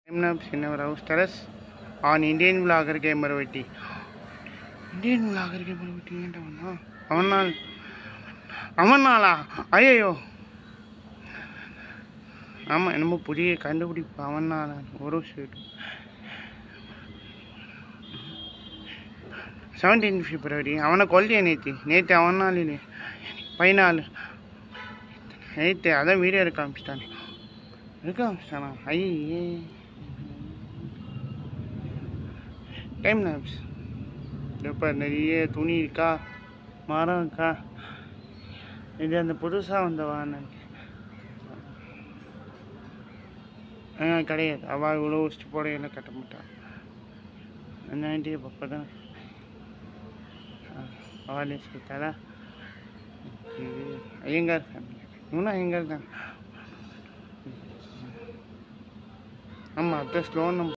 Names in our house terrace on Indian vlogger gamer வெட்டி Indian vlogger gamer வெட்டி ஏன்டா வந்தா அவன் நாள் அவன் நாளா ஐயோ ஆமாம் என்னமோ புதிய கண்டுபிடிப்பு அவன் நாளா ஒரு ஸ்வீட் செவன்டீன் பிப்ரவரி அவனை கொல்லியா நேற்று நேற்று அவன் நாள் இல்லை பதினாலு நேற்று அதான் வீடியோ எடுக்க ஆரம்பிச்சிட்டானே எடுக்க ஆரம்பிச்சிட்டானா ஐயே டைம் லேப்ஸ் இப்போ நிறைய துணி இருக்கா மரம் இருக்கா இது அந்த புதுசாக வந்த வாகனம் ஆ கிடையாது அவள் இவ்வளோ வச்சுட்டு புடையெல்லாம் கட்ட மாட்டாள் அந்த ஆண்டியை பப்பா தான் அவளே சொல்லிட்டாளா இது ஐயங்கார் ஃபேமிலி இவனும் ஐயங்கார் தான் ஆமாம் அதான் ஸ்லோன்